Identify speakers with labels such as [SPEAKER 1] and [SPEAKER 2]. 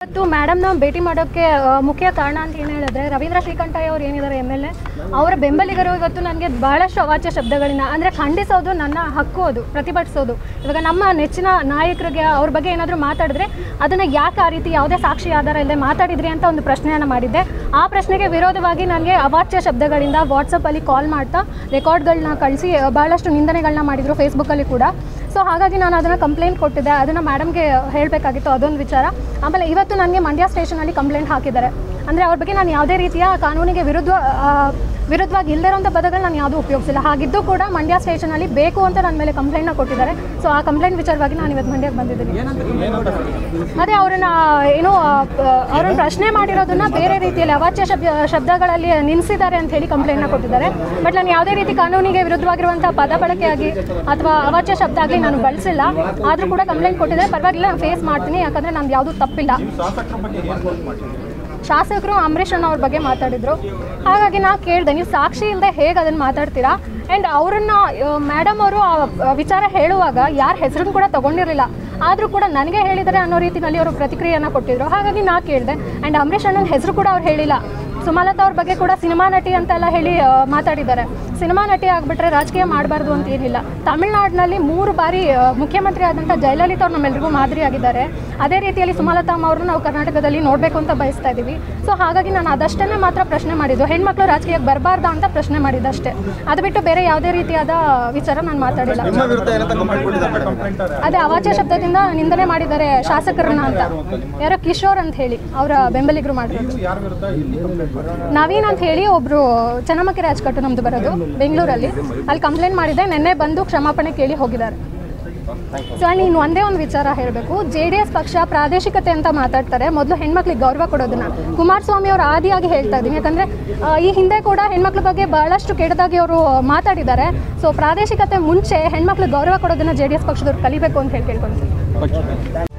[SPEAKER 1] ಇವತ್ತು ಮೇಡಮ್ನ ಭೇಟಿ ಮಾಡೋಕ್ಕೆ ಆ, ಮುಖ್ಯ ಕಾರಣ ಅಂತ ಏನು ಹೇಳಿದ್ರೆ ರವೀಂದ್ರ ಶ್ರೀಕಂಠಯ್ಯ ಅವ್ರು ಏನಿದ್ದಾರೆ ಎಮ್ ಎಲ್ ಎ ಅವರ ಬೆಂಬಲಿಗರು ಇವತ್ತು ನನಗೆ ಬಹಳಷ್ಟು ಅವಾಚ್ಯ ಶಬ್ದಗಳಿಂದ ಅಂದರೆ ಖಂಡಿಸೋದು ನನ್ನ ಹಕ್ಕು ಅದು ಪ್ರತಿಭಟಿಸೋದು ಇವಾಗ ನಮ್ಮ ನೆಚ್ಚಿನ ನಾಯಕರಿಗೆ ಅವ್ರ ಬಗ್ಗೆ ಏನಾದರೂ ಮಾತಾಡಿದ್ರೆ ಅದನ್ನು ಯಾಕೆ ಆ ರೀತಿ ಯಾವುದೇ ಸಾಕ್ಷಿ ಆಧಾರ ಇಲ್ಲದೆ ಮಾತಾಡಿದ್ರಿ ಅಂತ ಒಂದು ಪ್ರಶ್ನೆಯನ್ನು ಮಾಡಿದ್ದೆ ಆ ಪ್ರಶ್ನೆಗೆ ವಿರೋಧವಾಗಿ ನನಗೆ ಅವಾಚ್ಯ ಶಬ್ದಗಳಿಂದ ವಾಟ್ಸಪ್ಪಲ್ಲಿ ಕಾಲ್ ಮಾಡ್ತಾ ರೆಕಾರ್ಡ್ಗಳನ್ನ ಕಳಿಸಿ ಭಾಳಷ್ಟು ನಿಂದನೆಗಳನ್ನ ಮಾಡಿದರು ಫೇಸ್ಬುಕ್ಕಲ್ಲಿ ಕೂಡ ಸೊ ಹಾಗಾಗಿ ನಾನು ಅದನ್ನು ಕಂಪ್ಲೇಂಟ್ ಕೊಟ್ಟಿದ್ದೆ ಅದನ್ನು ಮೇಡಮ್ಗೆ ಹೇಳಬೇಕಾಗಿತ್ತು ಅದೊಂದು ವಿಚಾರ ಆಮೇಲೆ ಇವತ್ತು ನನಗೆ ಮಂಡ್ಯ ಸ್ಟೇಷನಲ್ಲಿ ಕಂಪ್ಲೇಂಟ್ ಹಾಕಿದ್ದಾರೆ ಅಂದರೆ ಅವ್ರ ಬಗ್ಗೆ ನಾನು ಯಾವುದೇ ರೀತಿಯ ಕಾನೂನಿಗೆ ವಿರುದ್ಧ ಆ, ವಿರುದ್ಧವಾಗಿ ಇಲ್ಲದೇ ಇರೋಂಥ ಪದಗಳು ನಾನು ಯಾವುದೂ ಉಪಯೋಗಿಸಿಲ್ಲ ಹಾಗಿದ್ದು ಕೂಡ ಮಂಡ್ಯ ಸ್ಟೇಷನಲ್ಲಿ ಬೇಕು ಅಂತ ನನ್ನ ಮೇಲೆ ಕಂಪ್ಲೇಂಟ್ನ ಕೊಟ್ಟಿದ್ದಾರೆ ಸೊ ಆ ಕಂಪ್ಲೇಂಟ್ ವಿಚಾರವಾಗಿ ನಾನು ಇವತ್ತು ಮಂಡ್ಯಕ್ಕೆ ಬಂದಿದ್ದೀನಿ ಅದೇ ಅವ್ರನ್ನ ಏನೋ ಅವ್ರನ್ನ ಪ್ರಶ್ನೆ ಮಾಡಿರೋದನ್ನ ಬೇರೆ ರೀತಿಯಲ್ಲಿ ಅವಾಚ್ಯ ಶಬ್ದ ಶಬ್ದಗಳಲ್ಲಿ ನಿಲ್ಲಿಸಿದ್ದಾರೆ ಅಂತ ಹೇಳಿ ಕಂಪ್ಲೇಂಟ್ನ ಕೊಟ್ಟಿದ್ದಾರೆ ಬಟ್ ನಾನು ಯಾವುದೇ ರೀತಿ ಕಾನೂನಿಗೆ ವಿರುದ್ಧವಾಗಿರುವಂಥ ಪದ ಬಳಕೆಯಾಗಿ ಅಥವಾ ಅವಾಚ್ಯ ಶಬ್ದ ಆಗಲಿ ನಾನು ಬಳಸಿಲ್ಲ ಆದರೂ ಕೂಡ ಕಂಪ್ಲೇಂಟ್ ಕೊಟ್ಟಿದ್ದಾರೆ ಪರವಾಗಿಲ್ಲ ನಾನು ಫೇಸ್ ಮಾಡ್ತೀನಿ ಯಾಕಂದರೆ ನಂದು ಯಾವುದೂ ತಪ್ಪಿಲ್ಲ ಶಾಸಕರು ಅಂಬರೀಷ್ ಅಣ್ಣ ಅವ್ರ ಬಗ್ಗೆ ಮಾತಾಡಿದ್ರು ಹಾಗಾಗಿ ನಾ ಕೇಳಿದೆ ನೀವು ಸಾಕ್ಷಿ ಇಲ್ಲದೆ ಹೇಗೆ ಅದನ್ನು ಮಾತಾಡ್ತೀರಾ ಆ್ಯಂಡ್ ಅವರನ್ನ ಮೇಡಮ್ ಅವರು ಆ ವಿಚಾರ ಹೇಳುವಾಗ ಯಾರ ಹೆಸರನ್ನು ಕೂಡ ತಗೊಂಡಿರಲಿಲ್ಲ ಆದರೂ ಕೂಡ ನನಗೆ ಹೇಳಿದ್ದಾರೆ ಅನ್ನೋ ರೀತಿಯಲ್ಲಿ ಅವರು ಪ್ರತಿಕ್ರಿಯೆಯನ್ನು ಕೊಟ್ಟಿದ್ರು ಹಾಗಾಗಿ ನಾ ಕೇಳಿದೆ ಆ್ಯಂಡ್ ಅಂಬರೀಷ್ ಅಣ್ಣನ ಹೆಸರು ಕೂಡ ಅವ್ರು ಹೇಳಿಲ್ಲ ಸುಮಲತಾ ಅವ್ರ ಬಗ್ಗೆ ಕೂಡ ಸಿನಿಮಾ ನಟಿ ಅಂತೆಲ್ಲ ಹೇಳಿ ಆ, ಮಾತಾಡಿದ್ದಾರೆ ಸಿನಿಮಾ ನಟಿ ಆಗಿಬಿಟ್ರೆ ರಾಜಕೀಯ ಮಾಡಬಾರ್ದು ಅಂತ ಏನಿಲ್ಲ ತಮಿಳ್ನಾಡಿನಲ್ಲಿ ಮೂರು ಬಾರಿ ಆ, ಮುಖ್ಯಮಂತ್ರಿ ಆದಂಥ ಜಯಲಲಿತಾ ಅವ್ರು ನಮ್ಮೆಲ್ಲರಿಗೂ ಮಾದರಿಯಾಗಿದ್ದಾರೆ ಅದೇ ರೀತಿಯಲ್ಲಿ ಸುಮಲತಾ ಅಮ್ಮ ಅವ್ರನ್ನ ನಾವು ಕರ್ನಾಟಕದಲ್ಲಿ ನೋಡಬೇಕು ಅಂತ ಬಯಸ್ತಾ ಇದ್ದೀವಿ ಸೊ ಹಾಗಾಗಿ ನಾನು ಅದಷ್ಟನ್ನೇ ಮಾತ್ರ ಪ್ರಶ್ನೆ ಮಾಡಿದ್ದು ಹೆಣ್ಮಕ್ಳು ರಾಜಕೀಯಕ್ಕೆ ಬರಬಾರ್ದಾ ಅಂತ ಪ್ರಶ್ನೆ ಮಾಡಿದ್ದಷ್ಟೇ ಅದು ಬಿಟ್ಟು ಬೇರೆ ಯಾವುದೇ ರೀತಿಯಾದ ವಿಚಾರ ನಾನು ಮಾತಾಡಿಲ್ಲ
[SPEAKER 2] ನಿಮ್ಮ ವಿರುದ್ಧ ಏನಂತ ಕಂಪ್ಲೇಂಟ್ ಕೊಟ್ಟಿದ್ದಾರೆ ಮೇಡಮ್
[SPEAKER 1] ಅದೇ ಅವಾಚ್ಯ ಶಬ್ದದಿಂದ ನಿಂದನೆ ಮಾಡಿದ್ದಾರೆ ಶಾಸಕರನ್ನ ಅಂತ ಯಾರೋ ಕಿಶೋರ್ ಅಂತ ಹೇಳಿ ಅವರ ಬೆಂಬಲಿಗರು ಮಾಡಿರೋದು ನವೀನ್ ಅಂತ ಹೇಳಿ ಒಬ್ರು ಚೆನ್ನಮಕ್ಕಿ ರಾಜ್ಕಟ್ಟು ನಮ್ದು ಬರೋದು ಬೆಂಗಳೂರಲ್ಲಿ ಅಲ್ಲಿ ಕಂಪ್ಲೇಂಟ್ ಮಾಡಿದ್ದೆ ನಿನ್ನೆ ಬಂದು ಕ್ಷಮಾಪಣೆ ಕೇಳಿ ಹೋಗಿದ್ದಾರೆ ಸೊ ಆ್ಯಂಡ್ ಇನ್ನು ಒಂದೇ ಒಂದು ವಿಚಾರ ಹೇಳಬೇಕು ಜೆ ಡಿ ಎಸ್ ಪಕ್ಷ ಪ್ರಾದೇಶಿಕತೆ ಅಂತ ಮಾತಾಡ್ತಾರೆ ಮೊದಲು ಹೆಣ್ಮಕ್ಳಿಗೆ ಗೌರವ ಕೊಡೋದನ್ನ ಕುಮಾರಸ್ವಾಮಿ ಅವರು ಆದಿಯಾಗಿ ಹೇಳ್ತಾ ಇದ್ದೀನಿ ಯಾಕಂದರೆ ಈ ಹಿಂದೆ ಕೂಡ ಹೆಣ್ಮಕ್ಳ ಬಗ್ಗೆ ಬಹಳಷ್ಟು ಕೆಟ್ಟದಾಗಿ ಅವರು ಮಾತಾಡಿದ್ದಾರೆ ಸೊ ಪ್ರಾದೇಶಿಕತೆ ಮುಂಚೆ ಹೆಣ್ಮಕ್ಳಿಗೆ ಗೌರವ ಕೊಡೋದನ್ನ ಜೆ ಡಿ ಎಸ್ ಪಕ್ಷದವ್ರು ಕಲಿಬೇಕು ಅಂತ ಹೇಳಿ ಕೇಳ್ಕೊಳ್ತೀನಿ